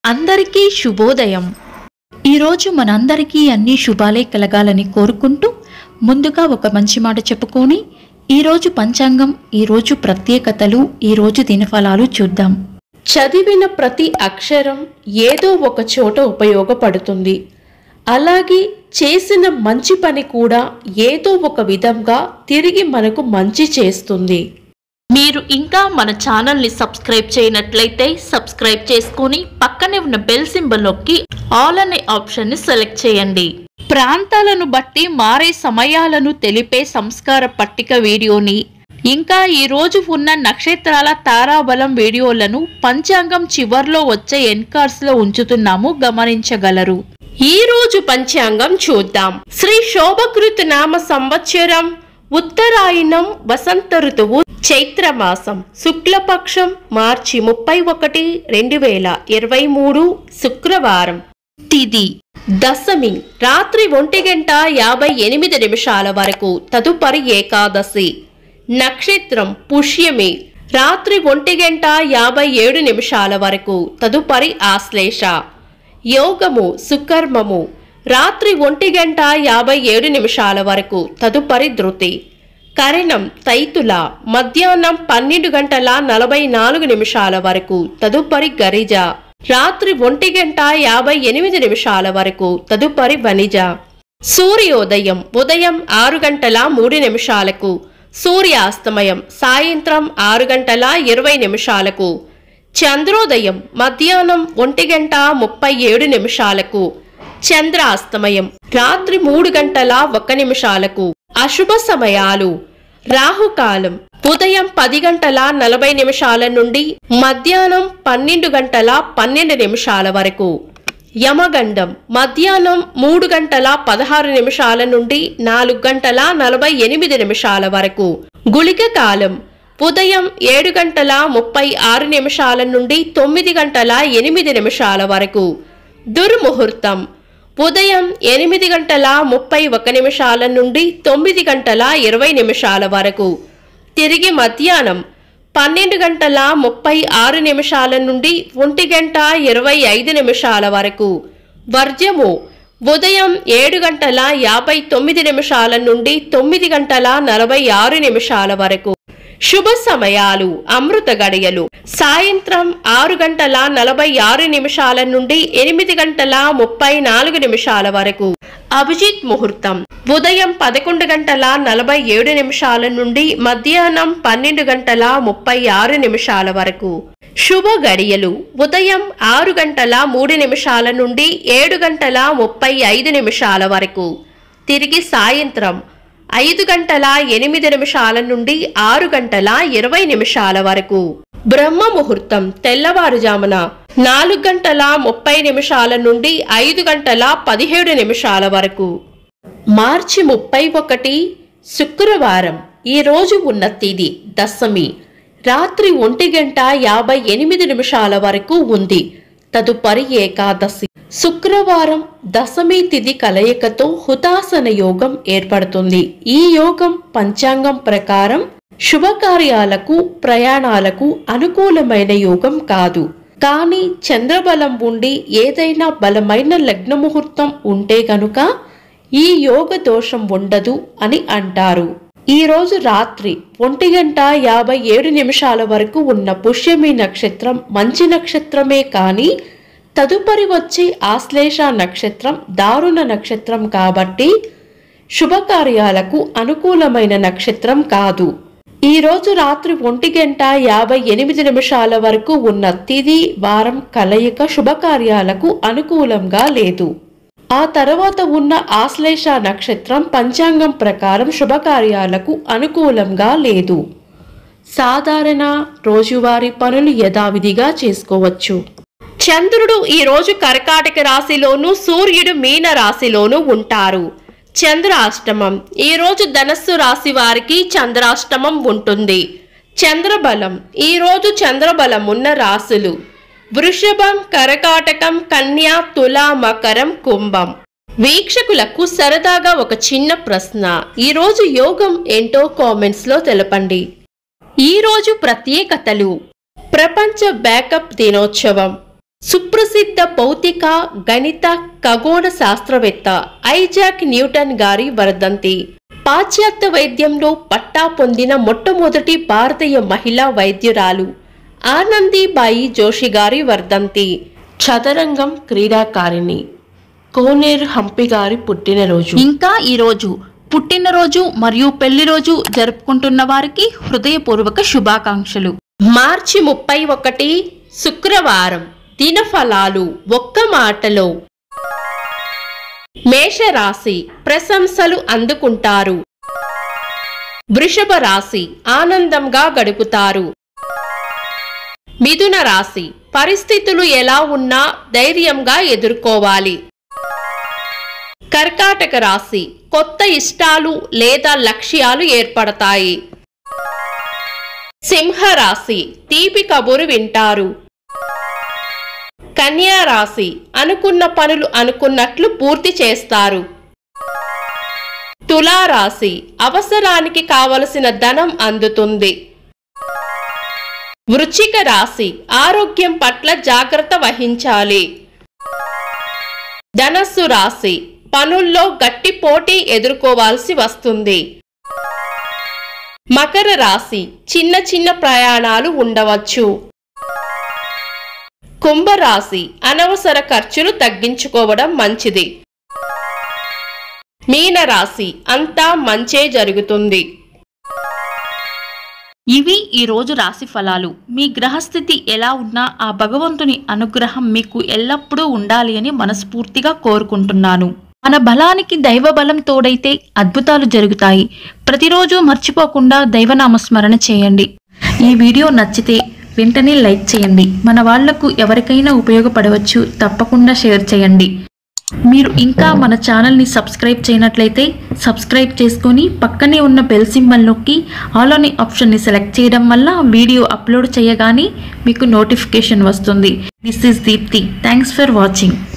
అందరికీ శుభోదయం ఈరోజు మనందరికీ అన్ని శుభాలే కలగాలని కోరుకుంటూ ముందుగా ఒక మంచి మాట చెప్పుకొని ఈరోజు పంచాంగం ఈరోజు ప్రత్యేకతలు ఈరోజు దినఫలాలు చూద్దాం చదివిన ప్రతి అక్షరం ఏదో ఒక చోట ఉపయోగపడుతుంది అలాగే చేసిన మంచి పని కూడా ఏదో ఒక విధంగా తిరిగి మనకు మంచి చేస్తుంది మీరు ఇంకా మన ఛానల్ని సబ్స్క్రైబ్ చేయనట్లయితే సబ్స్క్రైబ్ చేసుకొని పక్కనే ఉన్న బెల్ సింబల్ నొక్కి ఆల్ అనే ఆప్షన్ని సెలెక్ట్ చేయండి ప్రాంతాలను బట్టి మారే సమయాలను తెలిపే సంస్కార పట్టిక వీడియోని ఇంకా ఈ రోజు ఉన్న నక్షత్రాల తారాబలం వీడియోలను పంచాంగం చివర్లో వచ్చే ఎన్కార్స్ లో ఉంచుతున్నాము గమనించగలరు ఈ రోజు పంచాంగం చూద్దాం శ్రీ శోభకృత్ నామ సంవత్సరం ఉత్తరాయణం వసంత ఋతువు చైత్రమాసం శుక్లపక్షం మార్చి ముప్పై ఒకటి రెండు వేల ఇరవై మూడు శుక్రవారం తిది దశమి రాత్రి ఒంటి గంట యాభై ఎనిమిది నిమిషాల వరకు తదుపరి ఏకాదశి నక్షత్రం పుష్యమి రాత్రి ఒంటి గంట యాభై ఏడు నిమిషాల వరకు తదుపరి ఆశ్లేష యోగము సుకర్మము రాత్రి ఒంటి గంట యాభై ఏడు నిమిషాల వరకు తదుపరి ధృతి కరణం తైతుల మధ్యాహ్నం పన్నెండు గంటల నలభై నాలుగు నిమిషాల వరకు తదుపరి గరిజ రాత్రి ఒంటి గంట యాభై ఎనిమిది నిమిషాల వరకు తదుపరి వనిజ సూర్యోదయం ఉదయం ఆరు గంటల మూడు నిమిషాలకు సూర్యాస్తమయం సాయంత్రం ఆరు గంటల ఇరవై నిమిషాలకు చంద్రోదయం మధ్యాహ్నం ఒంటి గంట ముప్పై ఏడు నిమిషాలకు చంద్రాస్తమయం రాత్రి మూడు గంటల ఒక్క నిమిషాలకు అశుభ సమయాలు రాహుకాలం ఉదయం పది గంటల నలభై నిమిషాల నుండి మధ్యాహ్నం పన్నెండు గంటల పన్నెండు నిమిషాల వరకు యమగండం మధ్యాహ్నం మూడు గంటల పదహారు నిమిషాల నుండి నాలుగు గంటల నలభై ఎనిమిది నిమిషాల వరకు గుళిక కాలం ఉదయం ఏడు గంటల ముప్పై ఆరు నిమిషాల నుండి తొమ్మిది గంటల ఎనిమిది నిమిషాల వరకు దుర్ముహూర్తం ఉదయం ఎనిమిది గంటల ముప్పై ఒక నిమిషాల నుండి తొమ్మిది గంటల ఇరవై నిమిషాల వరకు తిరిగి మధ్యాహ్నం పన్నెండు గంటల ముప్పై ఆరు నిమిషాల నుండి ఒంటి గంట ఇరవై ఐదు నిమిషాల వరకు వర్జము ఉదయం ఏడు గంటల యాభై తొమ్మిది నిమిషాల నుండి తొమ్మిది గంటల నలభై ఆరు నిమిషాల వరకు శుభ సమయాలు అమృత గడియలు సాయంత్రం ఆరు గంటల నలభై ఆరు నిమిషాల నుండి ఎనిమిది గంటల ముప్పై నాలుగు నిమిషాల వరకు అభిజిత్ ముహూర్తం ఉదయం పదకొండు గంటల నలభై ఏడు నిమిషాల నుండి మధ్యాహ్నం పన్నెండు గంటల ముప్పై ఆరు నిమిషాల వరకు శుభ గడియలు ఉదయం ఆరు గంటల మూడు నిమిషాల నుండి ఏడు గంటల ముప్పై ఐదు నిమిషాల వరకు తిరిగి సాయంత్రం ఐదు గంటల ఎనిమిది నిమిషాల నుండి ఆరు గంటల ఇరవై నిమిషాల వరకు బ్రహ్మ ముహూర్తం తెల్లవారుజామున నాలుగు గంటల ముప్పై నిమిషాల నుండి ఐదు గంటల పదిహేడు నిమిషాల వరకు మార్చి ముప్పై ఒకటి శుక్రవారం ఈ రోజు ఉన్న తేదీ దశమి రాత్రి ఒంటి గంట యాభై ఎనిమిది నిమిషాల వరకు ఉంది తదుపరి ఏకాదశి శుక్రవారం దశమి తిథి కలయికతో హుతాసన యోగం ఏర్పడుతుంది ఈ యోగం పంచాంగం ప్రకారం శుభకార్యాలకు ప్రయాణాలకు అనుకూలమైన యోగం కాదు కానీ చంద్రబలం ఉండి ఏదైనా బలమైన లగ్న ముహూర్తం ఉంటే గనుక ఈ యోగ దోషం ఉండదు అని అంటారు ఈ రోజు రాత్రి ఒంటి గంట యాభై ఏడు నిమిషాల వరకు ఉన్న పుష్యమి నక్షత్రం మంచి నక్షత్రమే కానీ తదుపరి వచ్చే ఆశ్లేష నక్షత్రం దారుణ నక్షత్రం కాబట్టి శుభకార్యాలకు అనుకూలమైన నక్షత్రం కాదు ఈ రోజు రాత్రి ఒంటి గంట యాభై ఎనిమిది నిమిషాల వరకు ఉన్న తిది వారం కలయిక శుభకార్యాలకు అనుకూలంగా లేదు ఆ తర్వాత ఉన్న ఆశ్లేష నక్షత్రం పంచాంగం ప్రకారం శుభకార్యాలకు అనుకూలంగా లేదు సాధారణ రోజువారీ పనులు యథావిధిగా చేసుకోవచ్చు చంద్రుడు ఈ రోజు కర్కాటక రాశిలోను సూర్యుడు మీన రాశిలోను ఉంటారు చంద్రాష్టమం ఈ రోజు ధనస్సు రాశి వారికి చంద్రాష్టమం ఉంటుంది చంద్రబలం ఈ రోజు చంద్రబలం ఉన్న రాశులు వృషభం కరకాటకం కన్యా తుల మకరం కుంభం వీక్షకులకు సరదాగా ఒక చిన్న ప్రశ్న ఈ రోజు యోగం ఏంటో కామెంట్స్ లో తెలపండి ఈ రోజు ప్రత్యేకతలు ప్రపంచ బ్యాకప్ దినోత్సవం సుప్రసిద్ధ ప్రసిద్ధ భౌతిక గణిత ఖగోళ శాస్త్రవేత్త ఐజాక్ న్యూటన్ గారి వర్ధంతి పాశ్చాత్య వైద్యంలో పట్టా పొందిన మొట్టమొదటి భారతీయ మహిళా వైద్యురాలు ఆనందీబాయి జోషి గారి వర్ధంతి చదరంగం క్రీడాకారిణి కోనేరు హంపి గారి పుట్టినరోజు ఇంకా ఈరోజు పుట్టినరోజు మరియు పెళ్లి రోజు జరుపుకుంటున్న వారికి హృదయపూర్వక శుభాకాంక్షలు మార్చి ముప్పై ఒకటి శుక్రవారం దినఫలాలు ఒక్క మాటలో మేషరాశి ప్రశంసలు అందుకుంటారు వృషభ రాశి ఆనందంగా గడుపుతారు మిథున రాశి పరిస్థితులు ఎలా ఉన్నా ధైర్యంగా ఎదుర్కోవాలి కర్కాటక రాశి కొత్త ఇష్టాలు లేదా లక్ష్యాలు ఏర్పడతాయి సింహరాశి తీపి కబురు వింటారు కన్యా రాశి అనుకున్న పనులు అనుకున్నట్లు పూర్తి చేస్తారు తులారాశి అవసరానికి కావలసిన ధనం అందుతుంది వృచ్చిక రాశి ఆరోగ్యం పట్ల జాగ్రత్త వహించాలి ధనస్సు రాశి పనుల్లో గట్టి పోటీ ఎదుర్కోవాల్సి వస్తుంది మకర రాశి చిన్న చిన్న ప్రయాణాలు ఉండవచ్చు కుంభరాశి అనవసర ఖర్చులు తగ్గించుకోవడం మంచిది మీనరాశి అంతా మంచే జరుగుతుంది ఇవి ఈ రోజు రాశి ఫలాలు మీ గ్రహస్థితి ఎలా ఉన్నా ఆ భగవంతుని అనుగ్రహం మీకు ఎల్లప్పుడూ ఉండాలి అని మనస్ఫూర్తిగా కోరుకుంటున్నాను మన బలానికి దైవ బలం తోడైతే అద్భుతాలు జరుగుతాయి ప్రతిరోజు మర్చిపోకుండా దైవనామస్మరణ చేయండి ఈ వీడియో నచ్చితే వెంటనే లైక్ చేయండి మన వాళ్లకు ఎవరికైనా ఉపయోగపడవచ్చు తప్పకుండా షేర్ చేయండి మీరు ఇంకా మన ఛానల్ని సబ్స్క్రైబ్ చేయనట్లయితే సబ్స్క్రైబ్ చేసుకొని పక్కనే ఉన్న బెల్ సింబల్ నొక్కి ఆల్ అనే ఆప్షన్ని సెలెక్ట్ చేయడం వల్ల వీడియో అప్లోడ్ చేయగానే మీకు నోటిఫికేషన్ వస్తుంది this is Deepthi thanks for watching